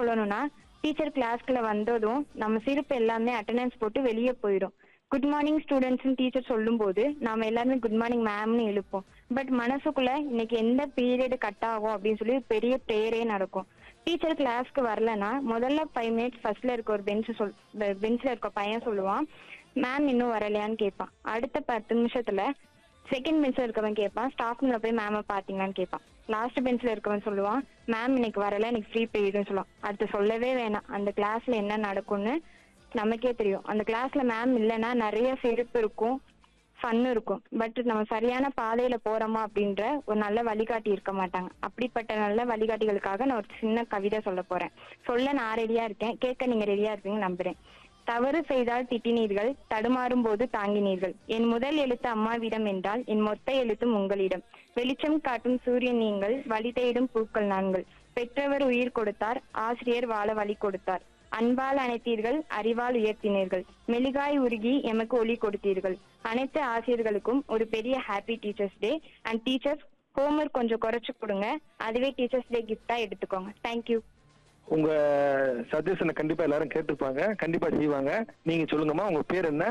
சொல்லணும்னா டீச்சர் கிளாஸ்க்குள்ள வந்ததும் நம்ம சிரிப்பு எல்லாமே அட்டெண்டன்ஸ் போட்டு வெளியே போயிடும் குட் மார்னிங் ஸ்டூடெண்ட்ஸ்னு டீச்சர் சொல்லும்போது நாம எல்லாருமே குட் மார்னிங் மேம்னு எழுப்போம் பட் மனசுக்குள்ள இன்னைக்கு எந்த பீரியட் கட் ஆகும் அப்படின்னு சொல்லி பெரிய ப்ரேயரே நடக்கும் டீச்சர் கிளாஸ்க்கு வரலன்னா முதல்ல ஃபைவ் மினிட்ஸ் ஃபர்ஸ்ட்ல இருக்க ஒரு பெஞ்ச் சொல் பெஞ்ச்ல இருக்க பையன் சொல்லுவான் மேம் இன்னும் வரலையான்னு கேட்பான் அடுத்த பத்து நிமிஷத்துல செகண்ட் பெஞ்ச்ல இருக்கவன் கேட்பான் ஸ்டாஃப் ரூம்ல போய் மேம பாத்தீங்களான்னு கேட்பான் லாஸ்ட் பெஞ்ச்ல இருக்கவன் சொல்லுவான் மேம் இன்னைக்கு வரல எனக்கு ஃப்ரீ பீரியட்னு சொல்லுவான் அடுத்து சொல்லவே வேணாம் அந்த கிளாஸ்ல என்ன நடக்கும்னு நமக்கே தெரியும் அந்த கிளாஸ்ல மேம் இல்லைன்னா நிறைய சிரிப்பு இருக்கும் ஃபன் இருக்கும் பட் நம்ம சரியான பாதையில போறோமா அப்படின்ற ஒரு நல்ல வழிகாட்டி இருக்க மாட்டாங்க அப்படிப்பட்ட நல்ல வழிகாட்டிகளுக்காக நான் ஒரு சின்ன கவிதை சொல்ல போறேன் சொல்ல நான் ரெடியா இருக்கேன் கேட்க நீங்க ரெடியா இருப்பீங்கன்னு நம்புறேன் தவறு செய்தால் திட்டினீர்கள் தடுமாறும் போது தாங்கினீர்கள் என் முதல் எழுத்து அம்மாவிடம் என்றால் என் மொத்த எழுத்தும் உங்களிடம் வெளிச்சம் காட்டும் சூரியன் நீங்கள் வழி தேடும் பூக்கள் நாங்கள் பெற்றவர் உயிர் கொடுத்தார் ஆசிரியர் வாழ வழி கொடுத்தார் அன்பால் அணைத்தீர்கள் அறிவால் உயர்த்தினீர்கள் மெலிகாய் உருகி எமக்கு ஒளி கொடுத்தீர்கள் அனைத்து ஆசிரியர்களுக்கும் ஒரு பெரிய happy teachers day and teachers homework கொஞ்சம் குறைச்சு கொடுங்க அதுவே டீச்சர்ஸ் டே கிஃப்டா எடுத்துக்கோங்க தேங்க்யூ உங்க சஜஷனை கண்டிப்பா எல்லாரும் கேட்டுப்பாங்க கண்டிப்பா செய்வாங்க நீங்க சொல்லுங்கம்மா உங்க பேர் என்ன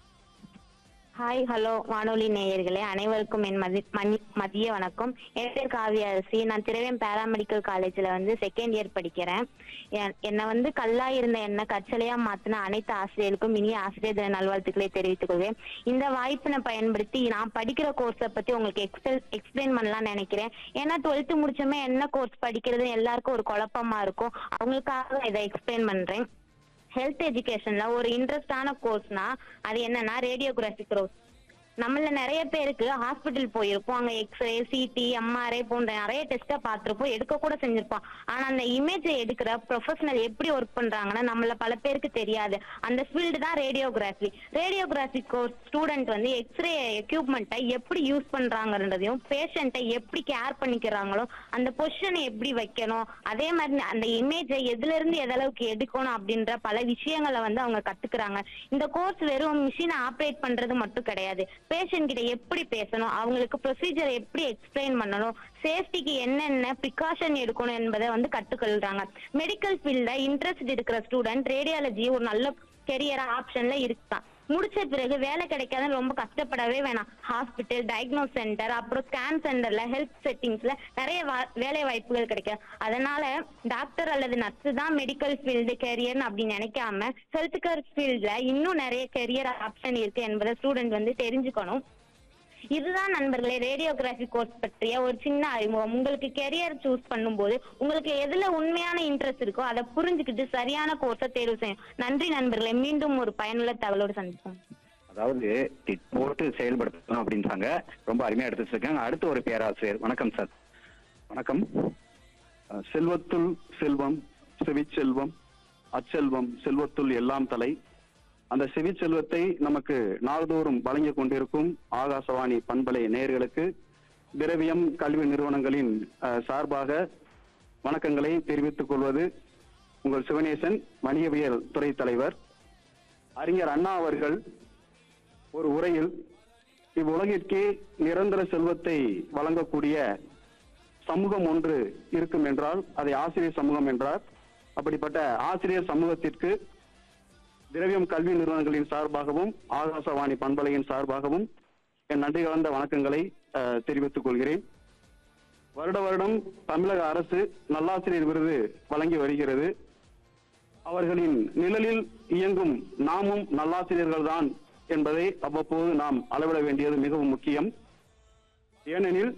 ஹாய் ஹலோ வானொலி நேயர்களே அனைவருக்கும் என் மதி மணி மதிய வணக்கம் என் பேர் காவிய அரசி நான் திரவியம் பேராமெடிக்கல் காலேஜில் வந்து செகண்ட் இயர் படிக்கிறேன் என்- என்னை வந்து கல்லா இருந்த என்ன கச்சலையா மாத்தின அனைத்து ஆசிரியர்களுக்கும் இனிய ஆசிரியர் தின நல்வாழ்த்துக்களை தெரிவித்துக் கொள்வேன் இந்த வாய்ப்பினை பயன்படுத்தி நான் படிக்கிற கோர்ஸை பத்தி உங்களுக்கு எக்ஸ்பிள் எக்ஸ்பிளைன் பண்ணலாம்னு நினைக்கிறேன் ஏன்னா டுவெல்த்து முடிச்சோமே என்ன கோர்ஸ் படிக்கிறதுன்னு எல்லாருக்கும் ஒரு குழப்பமா இருக்கும் அவங்களுக்காக இதை எக்ஸ்பிளைன் பண்றேன் ஹெல்த் எஜுகேஷன்ல ஒரு இன்ட்ரெஸ்டான கோர்ஸ்னா அது என்னன்னா ரேடியோகிராஃபி கோர்ஸ் நம்மள நிறைய பேருக்கு ஹாஸ்பிட்டல் போயிருப்போம் அங்க எக்ஸ்ரே சிடி எம்ஆர்ஐ போன்ற நிறைய டெஸ்ட்டை பார்த்திருப்போம் எடுக்க கூட செஞ்சிருப்போம் ஆனா அந்த இமேஜை எடுக்கிற ப்ரொஃபஷனல் எப்படி ஒர்க் பண்றாங்கன்னா நம்மள பல பேருக்கு தெரியாது அந்த ஃபீல்டு தான் ரேடியோகிராஃபி ரேடியோகிராஃபி கோர்ஸ் ஸ்டூடெண்ட் வந்து எக்ஸ்ரே எக்யூப்மெண்ட்டை எப்படி யூஸ் பண்றாங்கன்றதையும் பேஷண்ட்டை எப்படி கேர் பண்ணிக்கிறாங்களோ அந்த பொசிஷனை எப்படி வைக்கணும் அதே மாதிரி அந்த இமேஜை எதுல இருந்து எதளவுக்கு எடுக்கணும் அப்படின்ற பல விஷயங்களை வந்து அவங்க கத்துக்கிறாங்க இந்த கோர்ஸ் வெறும் மிஷினை ஆப்ரேட் பண்றது மட்டும் கிடையாது பேஷண்ட் கிட்ட எப்படி பேசணும் அவங்களுக்கு ப்ரொசீஜரை எப்படி எக்ஸ்பிளைன் பண்ணணும் சேஃப்டிக்கு என்னென்ன ப்ரிகாஷன் எடுக்கணும் என்பதை வந்து கத்துக்கொள்றாங்க மெடிக்கல் ஃபீல்ட்ல இன்ட்ரெஸ்ட் இருக்கிற ஸ்டூடெண்ட் ரேடியாலஜி ஒரு நல்ல கெரியர் ஆப்ஷன்ல இருக்கான் முடிச்ச பிறகு வேலை கிடைக்காதுன்னு ரொம்ப கஷ்டப்படவே வேணாம் ஹாஸ்பிட்டல் டயக்னோஸ் சென்டர் அப்புறம் ஸ்கேன் சென்டர்ல ஹெல்த் செட்டிங்ஸ்ல நிறைய வா- வேலை வாய்ப்புகள் கிடைக்கும் அதனால டாக்டர் அல்லது நர்ஸ் தான் மெடிக்கல் ஃபீல்டு கெரியர்னு அப்படி நினைக்காம ஹெல்த் கேர் ஃபீல்ட்ல இன்னும் நிறைய கெரியர் ஆப்ஷன் இருக்கு என்பதை ஸ்டூடெண்ட் வந்து தெரிஞ்சுக்கணும் இதுதான் நண்பர்களே ரேடியோகிராஃபி கோர்ஸ் பற்றிய ஒரு சின்ன அறிமுகம் உங்களுக்கு கெரியர் சூஸ் பண்ணும்போது உங்களுக்கு எதுல உண்மையான இன்ட்ரெஸ்ட் இருக்கோ அதை புரிஞ்சுக்கிட்டு சரியான கோர்ஸை தேர்வு செய்யும் நன்றி நண்பர்களே மீண்டும் ஒரு பயனுள்ள தகவலோடு சந்திப்போம் அதாவது திட் போட்டு செயல்படுத்தணும் அப்படின்றாங்க ரொம்ப அருமையா எடுத்து வச்சிருக்காங்க அடுத்து ஒரு பேராசிரியர் வணக்கம் சார் வணக்கம் அஹ், செல்வத்துள் செல்வம் செவிச்செல்வம் அச்செல்வம் செல்வத்துள் எல்லாம் தலை அந்த செவிச்செல்வத்தை நமக்கு நாள்தோறும் வழங்கிக் கொண்டிருக்கும் ஆகாசவாணி பண்பலை நேயர்களுக்கு திரவியம் கல்வி நிறுவனங்களின் அஹ், சார்பாக வணக்கங்களை தெரிவித்துக் கொள்வது உங்கள் சிவனேசன் வணிகவியல் துறை தலைவர் அறிஞர் அண்ணா அவர்கள் ஒரு உரையில் இவ்வுலகிற்கே நிரந்தர செல்வத்தை வழங்கக்கூடிய சமூகம் ஒன்று இருக்கும் என்றால் அதை ஆசிரியர் சமூகம் என்றார் அப்படிப்பட்ட ஆசிரியர் சமூகத்திற்கு திரவியம் கல்வி நிறுவனங்களின் சார்பாகவும் ஆகாசவாணி பண்பலையின் சார்பாகவும் என் நன்றி கலந்த வணக்கங்களை அஹ், தெரிவித்துக் கொள்கிறேன் வருட வருடம் தமிழக அரசு நல்லாசிரியர் விருது வழங்கி வருகிறது அவர்களின் நிழலில் இயங்கும் நாமும் நல்லாசிரியர்கள் தான் என்பதை அவ்வப்போது நாம் அளவிட வேண்டியது மிகவும் முக்கியம் ஏனெனில்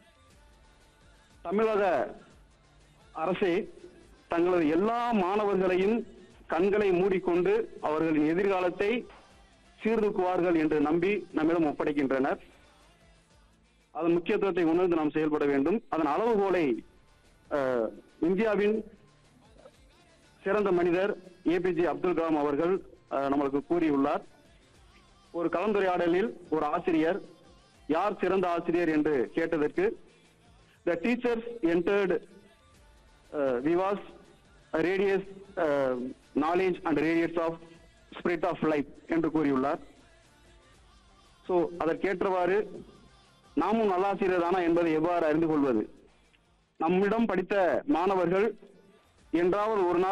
தமிழக அரசே தங்களது எல்லா மாணவர்களையும் கண்களை மூடிக்கொண்டு அவர்களின் எதிர்காலத்தை சீர்தூக்குவார்கள் என்று நம்பி நம்மிடம் ஒப்படைக்கின்றனர் அதன் முக்கியத்துவத்தை உணர்ந்து நாம் செயல்பட வேண்டும் அதன் அளவுகோலை அஹ், இந்தியாவின் சிறந்த மனிதர் ஏபிஜே அப்துல் கலாம் அவர்கள் அஹ், நம்மளுக்கு கூறியுள்ளார் ஒரு கலந்துரையாடலில் ஒரு ஆசிரியர் யார் சிறந்த ஆசிரியர் என்று கேட்டதற்கு த டீச்சர்ஸ் என்டர்டு விவாஸ் radius knowledge and radius of spirit of life என்று கூறியுள்ளார் ஸோ அதற்கேற்றவாறு நாமும் நல்லாசிரியர் தானா என்பதை எவ்வாறு அறிந்து கொள்வது நம்மிடம் படித்த மாணவர்கள் என்றாவது ஒரு நாள்